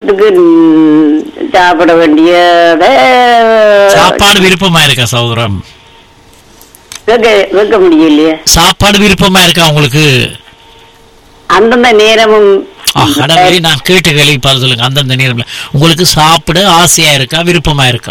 இதுக்கு ம், சாப்பிட வேண்டியத சாப்பாடு விருப்பமா இருக்கா சகோதரம் வைக்க வைக்க முடியலையே சாப்பாடு விருப்பமா இருக்கா உங்களுக்கு அந்தந்த நேரமும் ஆ, கடவுளே நான் கேட்ட கேள்வி பார்த்து சொல்லுங்க அந்தந்த நேரம்ல உங்களுக்கு சாப்பிட ஆசையா இருக்கா விருப்பமா இருக்கா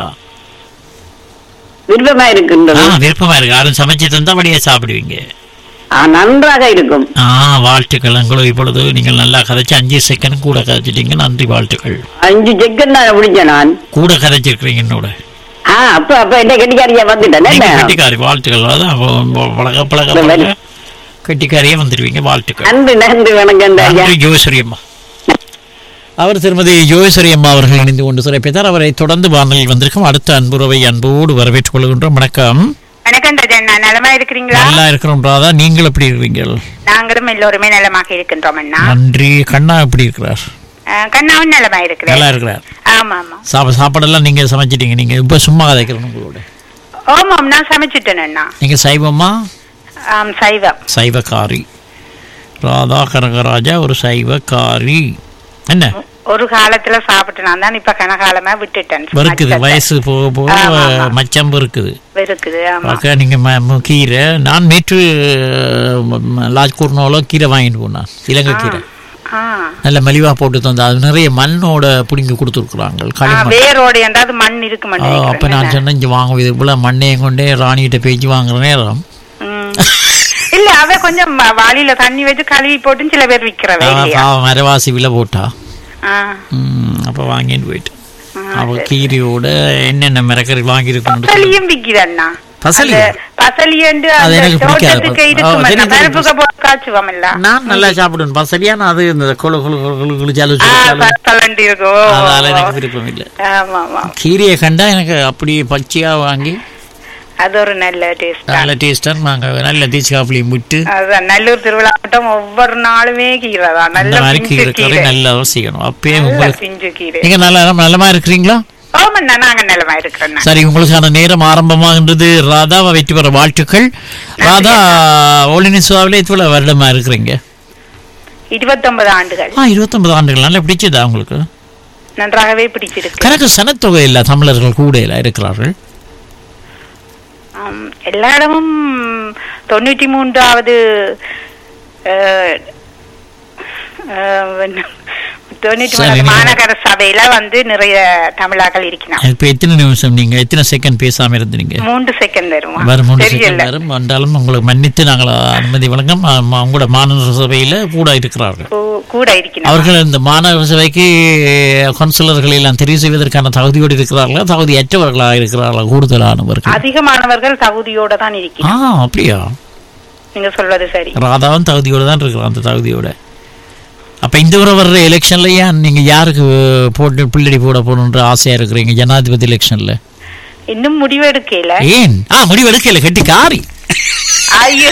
விருப்பமா ஆ இருக்கின்றது விருப்பமா இருக்கு யாரும் சமைச்சு தந்தா வழியா சாப்பிடுவீங்க ஆ, நன்றாக இருக்கும் ஆ வாழ்த்துக்கள் உங்களும் இப்பொழுது நீங்கள் நல்லா கதைச்சு அஞ்சு செகண்ட் கூட கதைச்சிட்டீங்க நன்றி வாழ்த்துக்கள் அஞ்சு செகண்ட் நான் பிடிச்சேன் நான் கூட கதைச்சிருக்கிறீங்க என்னோட ஆ அப்ப அப்ப என்ன கெட்டிக்காரியா வந்துட்டேன் நீங்க என்ன? கெட்டிக்காரி வாழ்த்துக்கள் அதான் ப- பழக பழக இந்த பழக மாதிரி. கெட்டிக்காரியே வந்துடுவீங்க வாழ்த்துக்கள் நன்றி நன்றி வணக்கம் ஐயா நன்றி ஜோசரி அம்மா அவர் திருமதி ஜோசரி அம்மா அவர்கள் இணைந்து கொண்டு சிறப்பித்தார் அவரை தொடர்ந்து வானொலியில் வந்திருக்கும் அடுத்த அன்புறவை அன்போடு வரவேற்றுக் கொள்கின்றோம் வணக்கம் வணக்கம் ரஜன் நான் நலமா இருக்கிறீங்களா நல்லா இருக்கிறோம் ராதா நீங்கள் எப்படி இருக்கிறீர்கள் நாங்களும் எல்லோருமே நலமாக இருக்கின்றோம் அண்ணா நன்றி கண்ணா எப்படி இருக்கிறார் அஹ், கண்ணாவும் நலமா இருக்கிறேன் நல்லா இருக்கிறார் ஆமா ஆமா சாப்ப சாப்பாடெல்லாம் நீங்க சமைச்சிட்டீங்க நீங்க இப்ப சும்மா கதைக்கிறோம் உங்களோட ஆமாம் நான் சமைச்சிட்டேன் அண்ணா நீங்க சைவமா ஆம் சைவம் சைவக்காரி ராதா கனகராஜா ஒரு சைவக்காரி என்ன ஒரு காலத்துல சாப்பிட்டு நான் தான் இப்ப கனகாலமா விட்டுட்டேன் வெறுக்குது மச்சத்தை. வயசு போக போக ஆமா, ஆமா. மச்சம் இருக்குது வெறுக்குது ஆமா பார்க்க நீங்க ம- ம- கீரை நான் நேற்று ம- ம- லாஜ் கூர்னோல கீரை வாங்கிட்டு போனேன் இலங்கை கீரை ஆ. நல்ல மலிவா போட்டு தந்தா அது நிறைய மண்ணோட பிடிங்கி கொடுத்துருக்குறாங்க ஆ, களிமண் வேரோடு என்றாவது மண் இருக்கு ஆ, அப்ப நான் சொன்னேன் இங்க வாங்க இது போல மண்ணையும் கொண்டே ராணிகிட்ட பேச்சு வாங்குற நேரம் இல்ல அவ கொஞ்சம் வ- வாளியில தண்ணி வச்சு கழுவி போட்டு சில பேர் விக்கிறவ ஆ, இல்லையா பாவம் மரவாசி விலை போட்டா ஆ. ம், அப்ப வாங்கிட்டு போயிட்டு ஆ, அவ சரி. கீரையோட என்னென்ன மிரக்கறி வாங்கியிருக்கணும் பசலியும் விக்குது அண்ணா பசலியா? அந்த பசலி என்று அது அந்த எனக்கு பிடிக்காது. தோட்டத்துக்கு ஆ, இருக்கும் தெரியும், அண்ணா. தெரியும். பருப்புக்கு போட்டு காய்ச்சுவோம் இல்ல நான் நல்லா சாப்பிடுவேன் பசலியா நான் அது இந்த குழு குழு குழு குழு குளிச்சாலும் ஆ, சுடிச்சாலும் பசலண்டு இருக்கும் அதனால எனக்கு விருப்பம் இல்லை ஆமா ஆமா கீரையை கண்டா எனக்கு அப்படியே பச்சையா வாங்கி அது ஒரு நல்ல டேஸ்ட் நல்ல டேஸ்டா நாங்க நல்ல தீச்சு காப்பிலையும் விட்டு அதான் நல்லூர் திருவிழா மட்டும் ஒவ்வொரு நாளுமே கீரை தான் அந்த நல்ல மாதிரி பிஞ்சு கீரை கறி கீரை நல்லா செய்யணும் அப்பயே நல்ல உங்களுக்கு பிஞ்சு கீரை நீங்க நல்லா நல்லமா இருக்கிறீங்களா ஆமாண்ணா நாங்க நிலமா இருக்கிறோம் சரி உங்களுக்கான நேரம் ஆரம்பமாகின்றது ராதாவை வெற்றி பெற வாழ்த்துக்கள் ராதா ஒளினிசுவாவிலே இவ்வளவு வருடமா இருக்கிறீங்க இருபத்தொன்பது ஆண்டுகள் ஆ இருபத்தொன்பது ஆண்டுகள் நல்லா பிடிச்சதா உங்களுக்கு நன்றாகவே பிடிச்சிருக்கு கணக்கு சனத்தொகை இல்ல தமிழர்கள் கூட இல்ல இருக்கிறார்கள் ஆம், எல்லா இடமும் தொண்ணூற்றி மூன்றாவது அஹ், அஹ், என்ன, தொண்ணூற்றி சரி, மூணாவது நீங்க- மாநகர சபையில வந்து நிறைய தமிழாக்கள் இருக்கிறாங்க இப்ப எத்தனை நிமிஷம் நீங்க எத்தனை செகண்ட் பேசாம இருந்தீங்க மூன்று செகண்ட் வருமா வரும் மூணு தெரியல செகண்ட் வரும் வந்தாலும் உங்களுக்கு மன்னித்து நாங்கள் அனுமதி வழங்கும் ஆமா, உங்களோட மாநகர சபையில கூட இருக்கிறார்கள் ஓ, கூட இருக்கிறாங்க அவர்கள் இந்த மாநகர சபைக்கு கவுன்சிலர்களை எல்லாம் தெரிவு செய்வதற்கான தகுதியோடு இருக்கிறார்களா தகுதியற்றவர்களாக இருக்கிறார்களா கூடுதலானவர்கள் அதிகமானவர்கள் தகுதியோட தான் ஆ இருக்கிறாங்க அப்படியா நீங்க சொல்வது சரி ராதாவும் தகுதியோட தான் இருக்கிறான் அந்த தகுதியோட அப்ப இந்த முறை வர்ற எலெக்ஷன்ல ஏன் நீங்க யாருக்கு போட்டு பிள்ளடி போட போகணுன்ற ஆசையா இருக்கிறீங்க ஜனாதிபதி எலெக்ஷன்ல இன்னும் முடிவு எடுக்கல ஏன் ஆ முடிவு எடுக்கல கட்டி காரி ஐயோ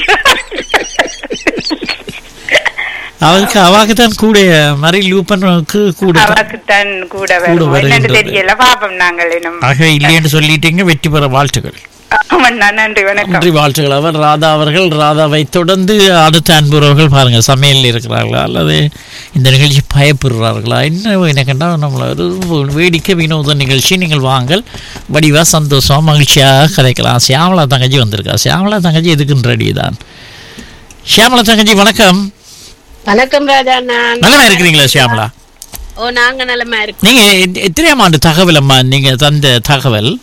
அவருக்கு அவாக்கு தான் கூட மறை லூப்பனுக்கு கூட தான். அவக்குத்தான் கூட கூட வரும் என்னன்னு வருகின்றது. தெரியல பாப்போம் நாங்கள் இன்னும் ஆக இல்லைன்னு சொல்லிட்டீங்க வெற்றி பெற வாழ்த்துக்கள் ஆமாண்ணா, நன்றி வணக்கம் நன்றி வாழ்த்துக்கள் அவர் ராதா அவர்கள் ராதாவை தொடர்ந்து அடுத்த அன்புறவர்கள் பாருங்க சமையல் இருக்கிறார்களா அல்லது இந்த நிகழ்ச்சி பயப்படுறார்களா என்ன எனக்குண்டா நம்மள ஒரு வேடிக்கை வினோத நிகழ்ச்சி நீங்கள் வாங்கல் வடிவா சந்தோஷமா மகிழ்ச்சியாக கதைக்கலாம் சியாமலா தங்கச்சி வந்திருக்கா சியாமலா தங்கச்சி எதுக்குன்னு ரெடி தான் சியாமலா தங்கச்சி வணக்கம் வணக்கம் ராஜா நான் நலமா இருக்கிறீங்களா சியாமலா ஓ நாங்க நலமா இருக்கோம் நீங்க எத்- எத்தனையாம் ஆண்டு தகவல் அம்மா நீங்க தந்த தகவல்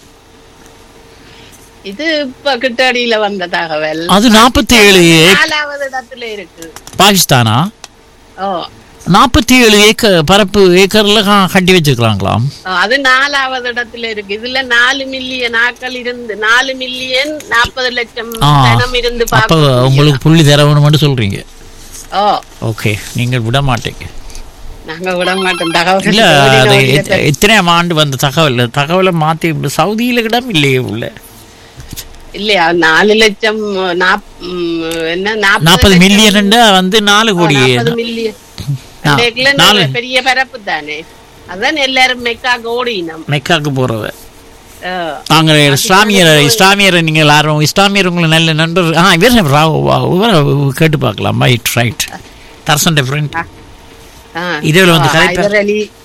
இது இப்ப கிட்டடியில வந்த தகவல் அது நாற்பத்தி ஏழு நாலாவது இடத்துல இருக்கு பாகிஸ்தானா ஓ நாற்பத்தி ஏழு ஏக்கர் பரப்பு ஏக்கர்ல கா- கட்டி வச்சிருக்கிறாங்களாம் ஓ, அது நாலாவது இடத்துல இருக்கு இதுல நாலு மில்லியன் ஆக்கள் இருந்து நாலு மில்லியன் நாற்பது லட்சம் ஆ. ஜனம் இருந்து அப்ப பார்க்க உங்களுக்கு புள்ளி தரணும்னு சொல்றீங்க ஓ ஓகே நீங்கள் விட மாட்டீங்க நாங்க விட மாட்டோம் தகவல் இல்ல ஓடின அது ஓடின எத்- எத்தனையாம் ஆண்டு வந்த தகவல் தகவலை மாத்தி இப்படி சவுதியில இடம் இல்லையே உள்ள இல்லையா நாலு லட்சம் நாப்- ம், என்ன நாற்பது மில்லியன் வந்து நாலு கோடி நாற்பது மில்லியன் நா- அன்றைக்குள்ள நாலு நல்ல பெரிய பரப்பு தானே அதான் எல்லாரும் மெக்காக ஓடினோம் மெக்காக்கு போறவ ஓ. நாங்க இஸ்லாமியர் இஸ்லாமியர் நீங்க எல்லாரும் இஸ்லாமியர் உங்களுக்கு நல்ல நண்பர் ஆ இவர் ராவ் வா- இவரை கேட்டு பார்க்கலாம் ரைட் ரைட் தர்சன் டிஃப்ரெண்ட் ஆ. இதுல வந்து ஆ, கதைப்பேன். ஹைதர் அலி